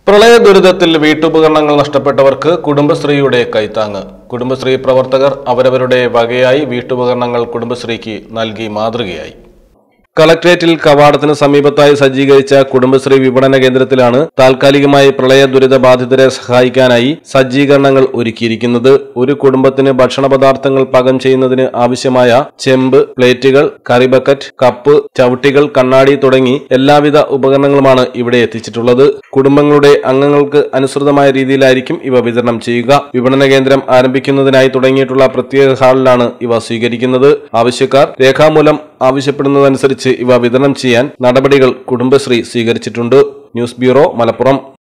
പ്രളയ ദുരിതത്തിൽ വീട്ടുപകരണങ്ങൾ നഷ്ടപ്പെട്ടവർക്ക് കുടുംബശ്രീയുടെ കൈത്താങ്ങ് കുടുംബശ്രീ പ്രവർത്തകർ അവരവരുടെ വകയായി വീട്ടുപകരണങ്ങൾ കുടുംബശ്രീക്ക് നൽകി മാതൃകയായി കളക്ട്രേറ്റിൽ കവാടത്തിന് സമീപത്തായി സജ്ജീകരിച്ച കുടുംബശ്രീ വിപണന കേന്ദ്രത്തിലാണ് താൽക്കാലികമായി പ്രളയ ദുരിത ബാധിതരെ സഹായിക്കാനായി സജ്ജീകരണങ്ങൾ ഒരുക്കിയിരിക്കുന്നത് ഒരു കുടുംബത്തിന് ഭക്ഷണ പദാർത്ഥങ്ങൾ പാകം ചെയ്യുന്നതിന് ആവശ്യമായ ചെമ്പ് പ്ലേറ്റുകൾ കറി ബക്കറ്റ് കപ്പ് ചവിട്ടികൾ കണ്ണാടി തുടങ്ങി എല്ലാവിധ ഉപകരണങ്ങളുമാണ് ഇവിടെ എത്തിച്ചിട്ടുള്ളത് കുടുംബങ്ങളുടെ അംഗങ്ങൾക്ക് അനുസൃതമായ രീതിയിലായിരിക്കും ഇവ വിതരണം ചെയ്യുക വിപണന കേന്ദ്രം ആരംഭിക്കുന്നതിനായി തുടങ്ങിയിട്ടുള്ള പ്രത്യേക ഹാളിലാണ് ഇവ സ്വീകരിക്കുന്നത് ആവശ്യക്കാർ രേഖാമൂലം ആവശ്യപ്പെടുന്നതനുസരിച്ച് ഇവ വിതരണം ചെയ്യാൻ നടപടികൾ കുടുംബശ്രീ സ്വീകരിച്ചിട്ടുണ്ട് ന്യൂസ് ബ്യൂറോ മലപ്പുറം